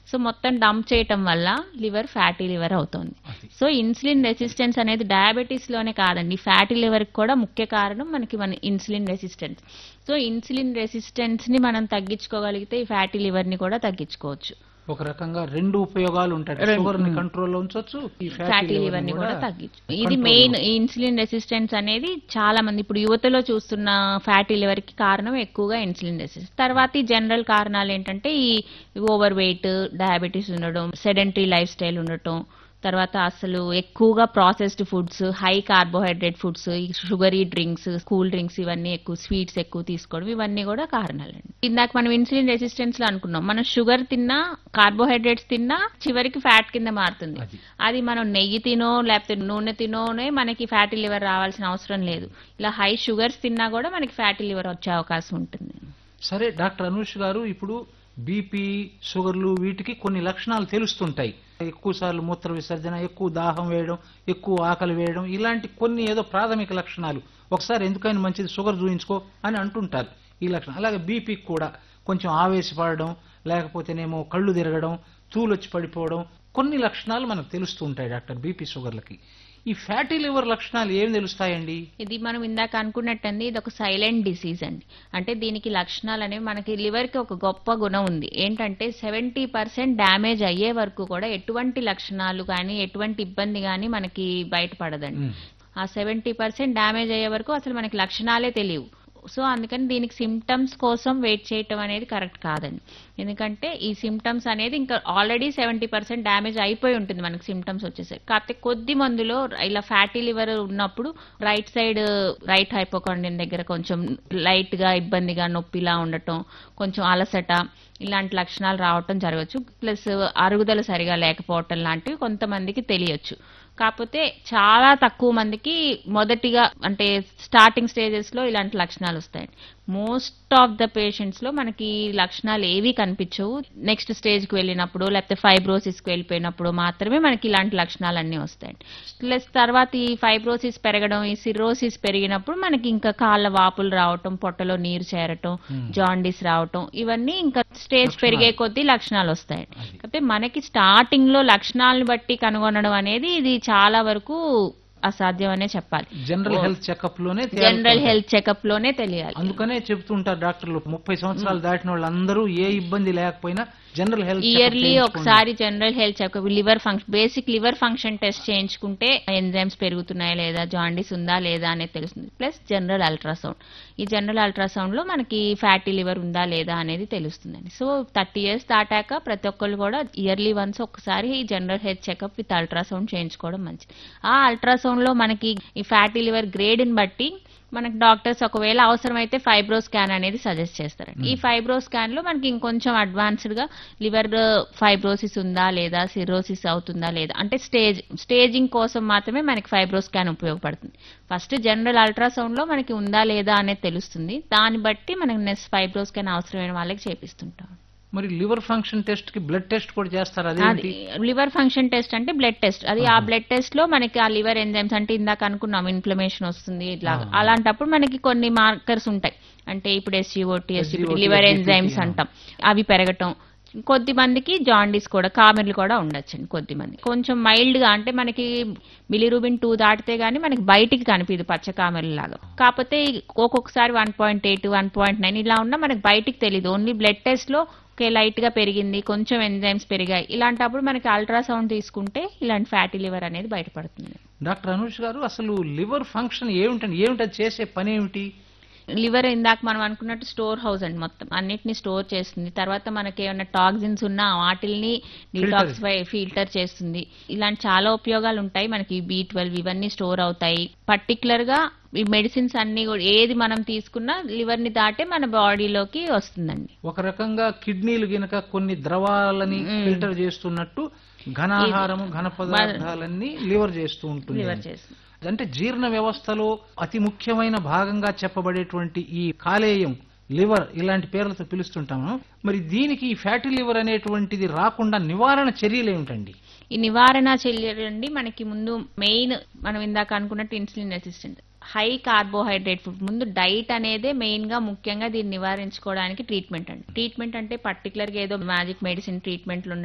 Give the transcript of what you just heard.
So మొత్తం dump చేయటం వల్ల లివర్ ఫ్యాటీ లివర్ అవుతుంది అది. సో ఇన్సులిన్ రెసిస్టెన్స్ అనేది డయాబెటీస్ లోనే కాదండి ఫ్యాటీ లివర్ కూడా ముఖ్య కారణం మనకి మన insulin resistance so insulin resistance ని మనం తగ్గించుకోగలిగితే ఈ ఫ్యాటీ లివర్ ని కూడా తగ్గించుకోవచ్చు ఒక రకంగా రెండు ఉపయోగాలు ఉంటాయి రెండు. షుగర్ ని కంట్రోల్లో ఉంచొచ్చు ఈ ఫ్యాటీ లివర్ ని కూడా తగ్గించు ఇది control మెయిన్ లో. ఇన్సులిన్ రెసిస్టెన్స్ అనేది చాలా మంది ఇప్పుడు యువతలో చూస్తున్న ఫ్యాటీ లివర్ కి కారణం ఎక్కువగా ఇన్సులిన్ రెసిస్టెన్స్ తర్వాత ఈ జనరల్ కారణాలు ఏంటంటే ఈ ఓవర్ వెయిట్ డయాబెటీస్ ఉండడం సెడెంటరీ లైఫ్ స్టైల్ ఉండటం తర్వాత అసలు ఎక్కువగా processed foods high carbohydrate foods sugary drinks cool drinks ఇవన్నీ ఎక్కువ స్వీట్స్ ఎక్కువ తీసుకోవడం ఇవన్నీ కూడా కారణాలండి ఇందాక మనం ఇన్సులిన్ రెసిస్టెన్స్ లో అనుకున్నాం మనం షుగర్ తిన్నా కార్బోహైడ్రేట్స్ తిన్నా చివరికి ఫ్యాట్ కింద మారుతుంది అది. అది మనం నెయ్యి తినో లేకపోతే నూనె తినోనే మనకి ఫ్యాటీ లివర్ రావాల్సిన అవసరం లేదు ఇలా హై షుగర్స్ తిన్నా కూడా మనకి ఫ్యాటీ లివర్ వచ్చే అవకాశం ఉంటుంది సరే డాక్టర్ అనూష్ గారు ఇప్పుడు బీపీ షుగర్లు వీటికి కొన్ని లక్షణాలు తెలుస్తుంటాయి ఎక్కువ సార్లు మూత్ర విసర్జన ఎక్కువ దాహం వేయడం ఎక్కువ ఆకలి వేయడం ఇలాంటి కొన్ని ఏదో ప్రాథమిక లక్షణాలు ఒకసారి ఎందుకైనా మంచిది షుగర్ చూయించుకో అని అంటుంటారు ఈ లక్షణం అలాగే బీపీకి కూడా కొంచెం ఆవేశపడడం లేకపోతేనేమో కళ్ళు తిరగడం తూలొచ్చి పడిపోవడం కొన్ని లక్షణాలు మనకు తెలుస్తూ ఉంటాయి డాక్టర్ బీపీ షుగర్లకి ఈ ఫ్యాటీ లివర్ లక్షణాలు ఏం తెలుస్తాయండి ఇది మనం ఇందాక అనుకున్నట్టండి ఇది ఒక సైలెంట్ డిసీజ్ అండి అంటే దీనికి లక్షణాలు అనేవి మనకి లివర్ కి ఒక గొప్ప గుణం ఉంది ఏంటంటే సెవెంటీ పర్సెంట్ డ్యామేజ్ అయ్యే వరకు కూడా ఎటువంటి లక్షణాలు కానీ ఎటువంటి ఇబ్బంది కానీ మనకి బయటపడదండి మ్. ఆ సెవెంటీ పర్సెంట్ డ్యామేజ్ అయ్యే వరకు అసలు మనకి లక్షణాలే తెలియవు సో అందుకని దీనికి సిమ్టమ్స్ కోసం వెయిట్ చేయటం అనేది కరెక్ట్ కాదండి ఎందుకంటే ఈ సిమ్టమ్స్ అనేది ఇంకా ఆల్రెడీ సెవెంటీ పర్సెంట్ డ్యామేజ్ అయిపోయి ఉంటుంది మనకి సిమ్టమ్స్ వచ్చేసరికి కాకపోతే కొద్ది మందులో ఇలా ఫ్యాటీ లివర్ ఉన్నప్పుడు రైట్ సైడ్ రైట్ హైపోకాండియన్ దగ్గర కొంచెం లైట్ గా ఇబ్బందిగా నొప్పిలా ఉండటం కొంచెం అలసట ఇలాంటి లక్షణాలు రావటం జరగచ్చు ప్లస్ అరుగుదల సరిగా లేకపోవటం లాంటివి కొంతమందికి తెలియచ్చు కాకపోతే చాలా తక్కువ మందికి మొదటిగా అంటే స్టార్టింగ్ స్టేజెస్ లో ఇలాంటి లక్షణాలు వస్తాయి మోస్ట్ ఆఫ్ ద పేషెంట్స్ లో మనకి ఈ లక్షణాలు ఏవి కనిపించవు నెక్స్ట్ స్టేజ్ కి వెళ్ళినప్పుడు లేకపోతే ఫైబ్రోసిస్ కి వెళ్ళిపోయినప్పుడు మాత్రమే మనకి ఇలాంటి లక్షణాలు అన్ని వస్తాయి ప్లస్ తర్వాత ఈ ఫైబ్రోసిస్ పెరగడం ఈ సిరోసిస్ పెరిగినప్పుడు మనకి ఇంకా కాళ్ళ వాపులు రావటం పొట్టలో నీరు చేరటం Hmm. జాండీస్ రావటం ఇవన్నీ ఇంకా స్టేజ్ లక్షణాలు. పెరిగే కొద్దీ లక్షణాలు వస్తాయి అది. కాకపోతే మనకి స్టార్టింగ్ లో లక్షణాలను బట్టి కనుగొనడం అనేది ఇది చాలా వరకు అసాధ్యం అనే చెప్పాలి జనరల్ ఓ. హెల్త్ చెకప్ లోనే జనరల్ తేలుతుంటాయి. హెల్త్ చెకప్ లోనే తెలియాలి అందుకనే చెప్తుంటారు డాక్టర్లు ముప్పై సంవత్సరాలు దాటిన వాళ్ళందరూ ఏ ఇబ్బంది లేకపోయినా జనరల్ హెల్త్ చెకప్ ఇయర్లీ చేయించుకోండి. ఒకసారి general health checkup liver function basic liver function test చేయించుకుంటే ఎంజైమ్స్ పెరుగుతున్నాయా లేదా జాండీస్ ఉందా లేదా అనేది తెలుస్తుంది ప్లస్ జనరల్ అల్ట్రాసౌండ్ ఈ జనరల్ అల్ట్రాసౌండ్ లో మనకి ఫ్యాటీ లివర్ ఉందా లేదా అనేది తెలుస్తుందండి సో థర్టీ ఇయర్స్ దాటాక ప్రతి ఒక్కళ్ళు కూడా ఇయర్లీ వన్స్ ఒకసారి ఈ general health checkup with ultrasound చేయించుకోవడం మంచిది ఆ అల్ట్రాసౌండ్ లో మనకి ఈ ఫ్యాటీ లివర్ గ్రేడ్ ని బట్టి మనకి డాక్టర్స్ ఒకవేళ అవసరమైతే ఫైబ్రో స్కాన్ అనేది సజెస్ట్ చేస్తారండి ఈ ఫైబ్రో స్కాన్ లో మనకి ఇంకొంచెం అడ్వాన్స్డ్ గా లివర్ ఫైబ్రోసిస్ ఉందా లేదా సిరోసిస్ అవుతుందా లేదా అంటే స్టేజ్ స్టేజింగ్ కోసం మాత్రమే మనకి ఫైబ్రో స్కాన్ ఉపయోగపడుతుంది ఫస్ట్ జనరల్ అల్ట్రాసౌండ్ లో మనకి ఉందా లేదా అనేది తెలుస్తుంది దాన్ని బట్టి మనకి నెక్స్ట్ ఫైబ్రో స్కాన్ అవసరమైన వాళ్ళకి చేపిస్తుంటాం మరి లివర్ ఫంక్షన్ టెస్ట్ కి బ్లడ్ టెస్ట్ కూడా చేస్తారు అది అదేంటి లివర్ ఫంక్షన్ టెస్ట్ అంటే బ్లడ్ టెస్ట్ అది ఆ బ్లడ్ టెస్ట్ లో మనకి ఆ లివర్ ఎంజైమ్స్ అంటే ఇందాక అనుకున్నాం ఇన్ఫ్లమేషన్ వస్తుంది ఇట్లా ఆ. అలాంటప్పుడు మనకి కొన్ని మార్కర్స్ ఉంటాయి అంటే ఇప్పుడు SGOT SGPT SGOT, liver SGPT, enzymes ఆ. అంటాం అవి పెరగటం కొద్ది మందికి జాండీస్ కూడా కామెర్లు కూడా ఉండొచ్చండి కొద్ది మంది కొంచెం మైల్డ్ గా అంటే మనకి బిలిరూబిన్ టూ దాటితే గానీ మనకి బయటికి కనిపించదు పచ్చ కామెర్ల లాగా కాకపోతే ఒక్కొక్కసారి one point eight one point nine ఇలా ఉన్నా మనకి బయటికి తెలియదు ఓన్లీ బ్లడ్ టెస్ట్ లో ఓకే లైట్ గా పెరిగింది కొంచెం ఎంజైమ్స్ పెరిగాయి ఇలాంటప్పుడు మనకి అల్ట్రాసౌండ్ తీసుకుంటే ఇలాంటి ఫ్యాటీ లివర్ అనేది బయటపడుతుంది డాక్టర్ అనూష్ గారు అసలు లివర్ ఫంక్షన్ ఏమిటండి ఏమిటి అది చేసే పని ఏమిటి లివర్ ఇందాక మనం అనుకున్నట్టు స్టోర్ హౌస్ అండి మొత్తం అన్నిటిని స్టోర్ చేస్తుంది తర్వాత మనకి ఏమైనా టాక్సిన్స్ ఉన్నా వాటిల్ని డిటాక్సిఫై ఫిల్టర్ చేస్తుంది ఇలాంటి చాలా ఉపయోగాలు ఉంటాయి మనకి బి ట్వెల్వ్ ఇవన్నీ స్టోర్ అవుతాయి పర్టికులర్ గా ఈ మెడిసిన్స్ అన్ని కూడా ఏది మనం తీసుకున్నా లివర్ ని దాటే మన బాడీలోకి వస్తుందండి ఒక రకంగా కిడ్నీలు గినక కొన్ని ద్రవాలని మ్మ్. ఫిల్టర్ చేస్తున్నట్టు ఘనాహారము ఘన పదార్థాలన్నీ లివర్ చేస్తూ ఉంటుంది లివర్ చేస్తుంది అంటే జీర్ణ వ్యవస్థలో అతి ముఖ్యమైన భాగంగా చెప్పబడేటువంటి ఈ కాలేయం లివర్ ఇలాంటి పేర్లతో పిలుస్తుంటాము మరి దీనికి ఈ ఫ్యాటీ లివర్ అనేటువంటిది రాకుండా నివారణ చర్యలు ఏమిటండి ఈ నివారణ చర్యలండి మనకి ముందు మెయిన్ మనం ఇందాక అనుకున్నట్టు insulin resistant high carbohydrate food ముందు డైట్ అనేదే మెయిన్ గా ముఖ్యంగా దీన్ని నివారించుకోవడానికి ట్రీట్మెంట్ అండి ట్రీట్మెంట్ అంటే పర్టికులర్ గా ఏదో మ్యాజిక్ మెడిసిన్ ట్రీట్మెంట్లు